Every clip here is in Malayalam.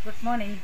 ഗുഡ് മോർണിംഗ്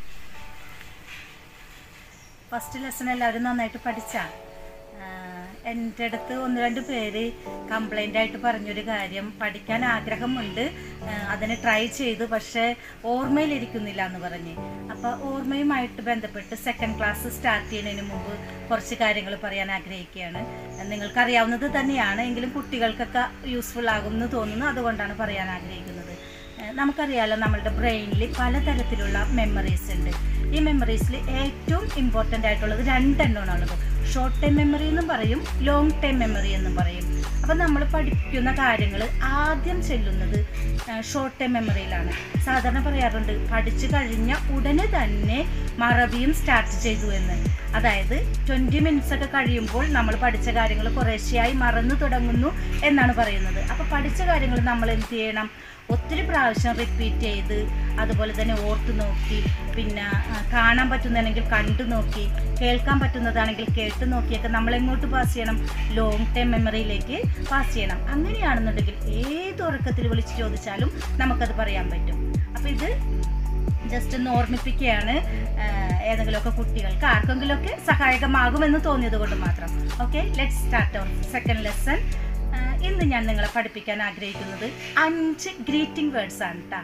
ഫസ്റ്റ് ലെസൺ എല്ലാവരും നന്നായിട്ട് പഠിച്ചാ എൻ്റെ അടുത്ത് ഒന്ന് രണ്ട് പേര് കംപ്ലൈൻ്റ് ആയിട്ട് പറഞ്ഞൊരു കാര്യം പഠിക്കാൻ ആഗ്രഹമുണ്ട് ആ, അതിന് ട്രൈ ചെയ്തു പക്ഷേ ഓർമ്മയിലിരിക്കുന്നില്ല എന്ന് പറഞ്ഞ് അപ്പോൾ ഓർമ്മയുമായിട്ട് ബന്ധപ്പെട്ട് സെക്കൻഡ് ക്ലാസ് സ്റ്റാർട്ട് ചെയ്യുന്നതിന് മുമ്പ് കുറച്ച് കാര്യങ്ങൾ പറയാൻ ആഗ്രഹിക്കുകയാണ് നിങ്ങൾക്കറിയാവുന്നത് തന്നെയാണ് എങ്കിലും കുട്ടികൾക്കൊക്കെ യൂസ്ഫുൾ ആകും എന്ന് തോന്നുന്നു അതുകൊണ്ടാണ് പറയാൻ ആഗ്രഹിക്കുന്നത് ഏഹ് നമുക്കറിയാലോ നമ്മളുടെ ബ്രെയിനിൽ പലതരത്തിലുള്ള മെമ്മറീസ് ഉണ്ട് ഈ മെമ്മറീസിൽ ഏറ്റവും ഇമ്പോർട്ടൻ്റ് ആയിട്ടുള്ളത് രണ്ടെണ്ണമാണ് ഉള്ളത് ഷോർട്ട് ടൈം മെമ്മറി എന്നും പറയും ലോങ് ടൈം മെമ്മറി എന്നും പറയും അപ്പം നമ്മൾ പഠിക്കുന്ന കാര്യങ്ങൾ ആദ്യം ചെല്ലുന്നത് ഷോർട്ട് ടൈം മെമ്മറിയിലാണ് സാധാരണ പറയാറുണ്ട് പഠിച്ചു കഴിഞ്ഞ ഉടനെ തന്നെ മറവിയും സ്റ്റാർട്ട് ചെയ്തു എന്ന് അതായത് ട്വൻറ്റി മിനിറ്റ്സ് ഒക്കെ കഴിയുമ്പോൾ നമ്മൾ പഠിച്ച കാര്യങ്ങൾ കുറേശ്ശെയായി മറന്നു തുടങ്ങുന്നു എന്നാണ് പറയുന്നത് അപ്പോൾ പഠിച്ച കാര്യങ്ങൾ നമ്മൾ എന്ത് ചെയ്യണം ഒത്തിരി പ്രാവശ്യം റിപ്പീറ്റ് ചെയ്ത് അതുപോലെ തന്നെ ഓർത്ത് നോക്കി പിന്നെ ആ, കാണാൻ പറ്റുന്നതാണെങ്കിൽ കണ്ടു നോക്കി കേൾക്കാൻ പറ്റുന്നതാണെങ്കിൽ കേട്ട് നോക്കിയൊക്കെ നമ്മൾ എങ്ങോട്ട് പാസ് ചെയ്യണം ലോങ് ടൈം മെമ്മറിയിലേക്ക് പാസ് ചെയ്യണം അങ്ങനെയാണെന്നുണ്ടെങ്കിൽ ഏത് ഉറക്കത്തിൽ വിളിച്ച് ചോദിച്ചാലും നമുക്കത് പറയാൻ പറ്റും അപ്പോൾ ഇത് ജസ്റ്റ് ഒന്ന് ഓർമ്മിപ്പിക്കുകയാണ് ആ, ഏതെങ്കിലുമൊക്കെ കുട്ടികൾക്ക് ആർക്കെങ്കിലുമൊക്കെ സഹായകമാകുമെന്ന് തോന്നിയത് കൊണ്ട് മാത്രം okay let start our second lesson ഇന്ന് ഞാൻ നിങ്ങളെ പഠിപ്പിക്കാൻ ആഗ്രഹിക്കുന്നത് അഞ്ച് ഗ്രീറ്റിംഗ് വേർഡ്സ് ആണ് കേട്ടോ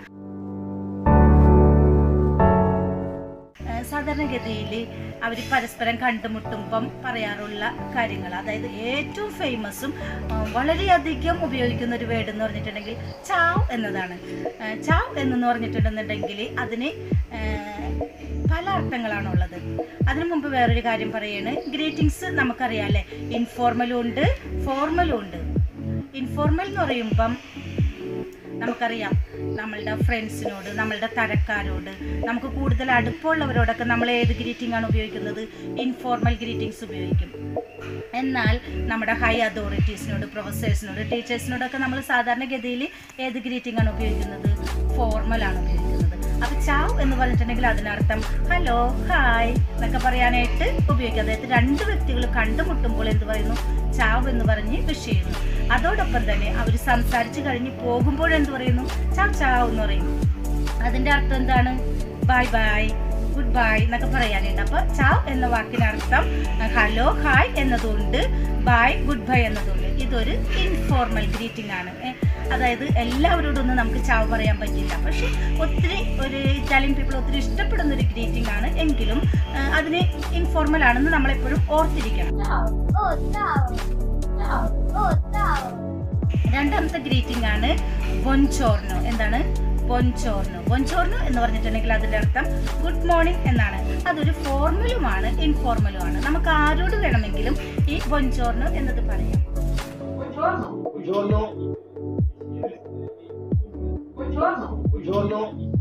സാധാരണഗതിയിൽ അവർ പരസ്പരം കണ്ടുമുട്ടുമ്പം പറയാറുള്ള കാര്യങ്ങൾ അതായത് ഏറ്റവും ഫേമസും വളരെയധികം ഉപയോഗിക്കുന്ന ഒരു വേർഡ് എന്ന് പറഞ്ഞിട്ടുണ്ടെങ്കിൽ ചാവ് എന്നതാണ് ആ, ചാവ് എന്ന് പറഞ്ഞിട്ടുണ്ടെന്നുണ്ടെങ്കിൽ അതിന് ആ, പല അർത്ഥങ്ങളാണുള്ളത് അതിനു മുമ്പ് വേറൊരു കാര്യം പറയാണ് ഗ്രീറ്റിംഗ്സ് നമുക്കറിയാം അല്ലേ ഇൻഫോർമലും ഉണ്ട് ഫോർമലും ഉണ്ട് ഇൻഫോർമൽ എന്ന് പറയുമ്പം നമുക്കറിയാം നമ്മളുടെ ഫ്രണ്ട്സിനോട് നമ്മളുടെ തരക്കാരോട് നമുക്ക് കൂടുതൽ അടുപ്പമുള്ളവരോടൊക്കെ നമ്മൾ ഏത് ഗ്രീറ്റിംഗ് ആണ് ഉപയോഗിക്കുന്നത് ഇൻഫോർമൽ ഗ്രീറ്റിംഗ്സ് ഉപയോഗിക്കും എന്നാൽ നമ്മുടെ ഹൈ അതോറിറ്റീസിനോട് പ്രൊഫസേഴ്സിനോട് ടീച്ചേഴ്സിനോടൊക്കെ നമ്മൾ സാധാരണഗതിയിൽ ഏത് ഗ്രീറ്റിംഗ് ആണ് ഉപയോഗിക്കുന്നത് ഫോർമൽ ആണ് ഉപയോഗിക്കുന്നത് അപ്പോൾ ചാവ് എന്ന് പറഞ്ഞിട്ടുണ്ടെങ്കിൽ അതിനർത്ഥം ഹലോ ഹായ് എന്നൊക്കെ പറയാനായിട്ട് ഉപയോഗിക്കുക അതായത് രണ്ട് വ്യക്തികൾ കണ്ടുമുട്ടുമ്പോൾ എന്ത് പറയുന്നു ചാവ് എന്ന് പറഞ്ഞ് വിഷ് ചെയ്യുന്നു അതോടൊപ്പം തന്നെ അവർ സംസാരിച്ച് കഴിഞ്ഞ് പോകുമ്പോൾ എന്ത് പറയുന്നു ചാവ് ചാവ് എന്ന് പറയുന്നു അതിന്റെ അർത്ഥം എന്താണ് ബൈ ബൈ ഗുഡ് ബൈ എന്നൊക്കെ പറയാനുണ്ട് അപ്പൊ ചാവ് എന്ന വാക്കിനർത്ഥം ഹലോ ഹായ് എന്നതുണ്ട് ബൈ ഗുഡ് ബൈ എന്നതുണ്ട് ഇതൊരു ഇൻഫോർമൽ ഗ്രീറ്റിംഗ് ആണ് ഏ, അതായത് എല്ലാവരോടും ഒന്നും നമുക്ക് ചാവ് പറയാൻ പറ്റില്ല പക്ഷെ ഒത്തിരി ഒരു ഇറ്റാലിയൻ പീപ്പിൾ ഒത്തിരി ഇഷ്ടപ്പെടുന്ന ഒരു ഗ്രീറ്റിംഗ് ആണ് എങ്കിലും ആ, അതിന് ഇൻഫോർമൽ ആണെന്ന് നമ്മളെപ്പോഴും ഓർത്തിരിക്കണം Ciao. Oh, ciao. Ciao. Oh, ciao. രണ്ടാമത്തെ ഗ്രീറ്റിംഗ് ആണ് ബൊൻചോർണോ എന്താണ് ബൊൻചോർണോ ബൊൻചോർണോ എന്ന് പറഞ്ഞിട്ടുണ്ടെങ്കിൽ അതിന്റെ അർത്ഥം ഗുഡ് മോർണിംഗ് എന്നാണ് അതൊരു ഫോർമലുമാണ് ഇൻഫോർമലുമാണ് നമുക്ക് ആരോട് വേണമെങ്കിലും ഈ ബൊൻചോർണോ എന്നത് പറയാം Buongiorno. Buongiorno. Buongiorno.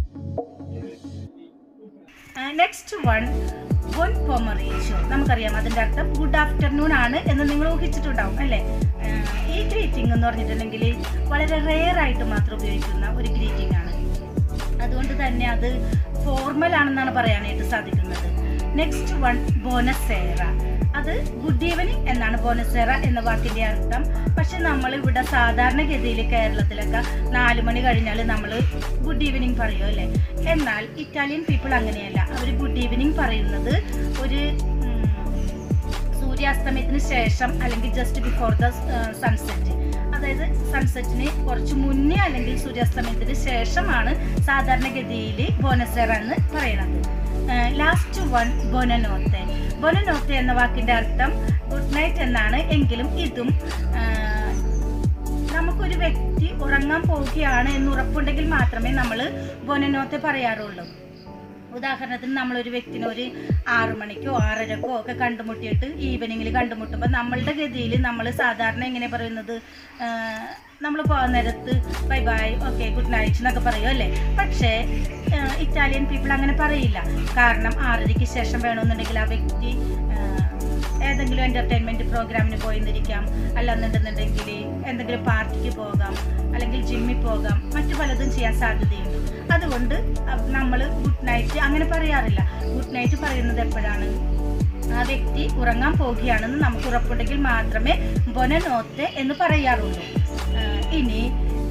Next one ബൊൻ പൊമറീച്ചോ നമുക്കറിയാം അതിന്റെ അർത്ഥം ഗുഡ് ആഫ്റ്റർനൂൺ ആണ് എന്ന് നിങ്ങൾ ഊഹിച്ചിട്ടുണ്ടാവും അല്ലേ ആ, ഈ ഗ്രീറ്റിംഗ് എന്ന് പറഞ്ഞിട്ടുണ്ടെങ്കിൽ വളരെ റെയർ ആയിട്ട് മാത്രം ഉപയോഗിക്കുന്ന ഒരു ഗ്രീറ്റിംഗ് ആണ് അതുകൊണ്ട് തന്നെ അത് ഫോർമൽ ആണെന്നാണ് പറയാനായിട്ട് സാധിക്കുന്നത് നെക്സ്റ്റ് വൺ ബോനസേറ അത് ഗുഡ് ഈവനിങ് എന്നാണ് ബോനസേറ എന്ന വാക്കിന്റെ അർത്ഥം പക്ഷെ നമ്മൾ ഇവിടെ സാധാരണഗതിയിൽ കേരളത്തിലൊക്കെ നാല് മണി കഴിഞ്ഞാൽ നമ്മൾ ഗുഡ് ഈവനിങ് പറയും അല്ലേ എന്നാൽ ഇറ്റാലിയൻ പീപ്പിൾ അങ്ങനെയല്ല അവർ ഗുഡ് ഈവനിങ് പറയുന്നത് ഒരു ഉം, സൂര്യാസ്തമയത്തിന് ശേഷം അല്ലെങ്കിൽ ജസ്റ്റ് ബിഫോർ ദ സൺസെറ്റ് അതായത് സൺസെറ്റിന് കുറച്ച് മുന്നേ അല്ലെങ്കിൽ സൂര്യാസ്തമയത്തിന് ശേഷമാണ് സാധാരണഗതിയിൽ ബോനസേറ എന്ന് പറയുന്നത് ലാസ്റ്റ് വൺ ബൊനനോത്തെ ബൊനനോത്തെ എന്ന വാക്കിന്റെ അർത്ഥം ഗുഡ് നൈറ്റ് എന്നാണ് എങ്കിലും ഇതും ആ, നമുക്കൊരു വ്യക്തി ഉറങ്ങാൻ പോവുകയാണ് എന്ന് ഉറപ്പുണ്ടെങ്കിൽ മാത്രമേ നമ്മൾ ബൊനനോത്തെ പറയാറുള്ളൂ ഉദാഹരണത്തിന് നമ്മളൊരു വ്യക്തിനെ ഒരു ആറു മണിക്കോ ആറരക്കോ ഒക്കെ കണ്ടുമുട്ടിയിട്ട് ഈവനിങ്ങിൽ കണ്ടുമുട്ടുമ്പോൾ നമ്മളുടെ ഗതിയിൽ നമ്മൾ സാധാരണ എങ്ങനെ പറയുന്നത് നമ്മൾ പോകാൻ നേരത്ത് bye bye okay good night എന്നൊക്കെ പറയും അല്ലേ പക്ഷേ ആ, ഇറ്റാലിയൻ പീപ്പിൾ അങ്ങനെ പറയില്ല കാരണം ആറരയ്ക്ക് ശേഷം വേണമെന്നുണ്ടെങ്കിൽ ആ വ്യക്തി ആ, ഏതെങ്കിലും എൻ്റർടൈൻമെൻറ്റ് പ്രോഗ്രാമിന് പോയിരുന്നിരിക്കാം അല്ലാന്നുണ്ടെന്നുണ്ടെങ്കിൽ എന്തെങ്കിലും പാർട്ടിക്ക് പോകാം അല്ലെങ്കിൽ ജിമ്മിൽ പോകാം മറ്റു പലതും ചെയ്യാൻ സാധ്യതയുണ്ട് അതുകൊണ്ട് നമ്മൾ ഗുഡ് നൈറ്റ് അങ്ങനെ പറയാറില്ല ഗുഡ് നൈറ്റ് പറയുന്നത് എപ്പോഴാണ് ആ വ്യക്തി ഉറങ്ങാൻ പോവുകയാണെന്ന് നമുക്ക് ഉറപ്പുണ്ടെങ്കിൽ മാത്രമേ ബൊനനോത്തെ എന്ന് പറയാറുള്ളൂ ആ, ഇനി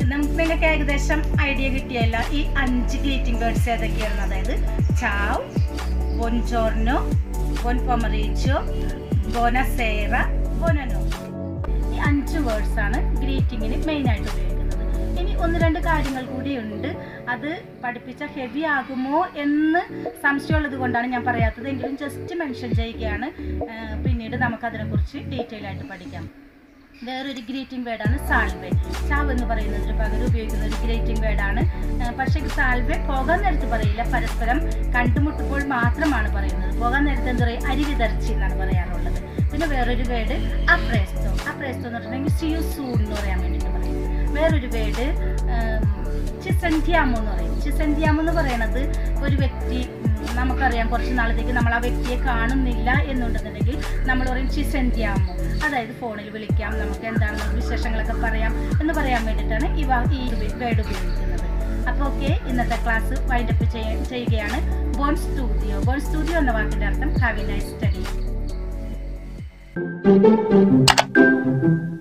നമുക്ക് നിങ്ങൾക്ക് ഏകദേശം ഐഡിയ കിട്ടിയല്ല ഈ അഞ്ച് ഗ്രീറ്റിംഗ് വേർഡ്സ് ഏതൊക്കെയാണ് അതായത് ചാവ് ബൊൻചോർനോ ബൊൻ പൊമറീച്ചോ ബോനസേറ ബൊനനോ ഈ അഞ്ച് വേർഡ്സ് ആണ് ഗ്രീറ്റിങ്ങിന് മെയിൻ ആയിട്ട് ഉപയോഗിക്കുന്നത് ഇനി ഒന്ന് രണ്ട് കാര്യങ്ങൾ കൂടിയുണ്ട് അത് പഠിപ്പിച്ച ഹെവി ആകുമോ എന്ന് സംശയമുള്ളത് കൊണ്ടാണ് ഞാൻ പറയാത്തത് എങ്കിലും ജസ്റ്റ് മെൻഷൻ ചെയ്യുകയാണ് ആ, പിന്നീട് നമുക്കതിനെക്കുറിച്ച് ഡീറ്റെയിൽ ആയിട്ട് പഠിക്കാം വേറൊരു ഗ്രീറ്റിംഗ് വേർഡാണ് സാൽവെ ചാവ് എന്ന് പറയുന്നതിന് പകരം ഉപയോഗിക്കുന്ന ഒരു ഗ്രീറ്റിംഗ് വേർഡാണ് പക്ഷേ സാൽവെ പോകാൻ നേരത്ത് പറയില്ല പരസ്പരം കണ്ടുമുട്ടുമ്പോൾ മാത്രമാണ് പറയുന്നത് പോകാൻ നേരത്ത് എന്താ പറയുക അരി വിതർച്ചി എന്നാണ് പറയാറുള്ളത് പിന്നെ വേറൊരു വേർഡ് അപ്രേസ്തോ അപ്രേസ്തോ എന്ന് പറഞ്ഞിട്ടുണ്ടെങ്കിൽ സിയു സൂൺ എന്ന് പറയാൻ വേണ്ടിയിട്ട് പറയും വേറൊരു വേർഡ് ചിസന്ധ്യാമോ എന്ന് പറയും ചിസന്ധ്യാമോ എന്ന് പറയണത് ഒരു വ്യക്തി ഉം, നമുക്കറിയാം കുറച്ച് നാളത്തേക്ക് നമ്മൾ ആ വ്യക്തിയെ കാണുന്നില്ല എന്നുണ്ടെന്നുണ്ടെങ്കിൽ നമ്മൾ പറയും ചിസന്ധ്യാമോ അതായത് ഫോണിൽ വിളിക്കാം നമുക്ക് എന്താണ് വിശേഷങ്ങളൊക്കെ പറയാം എന്ന് പറയാൻ വേണ്ടിയിട്ടാണ് ഈ വാ- ഈ വേർഡ് ഉപയോഗിക്കുന്നത് അപ്പോൾ ഓക്കെ ഇന്നത്തെ ക്ലാസ് വൈൻഡപ്പ് ചെയ്യുകയാണ് ബോൺ സ്റ്റുഡിയോ ബോൺ സ്റ്റുഡിയോ എന്ന വാക്കിൻ്റെ അർത്ഥം ഹാവ് എ നൈസ് സ്റ്റഡി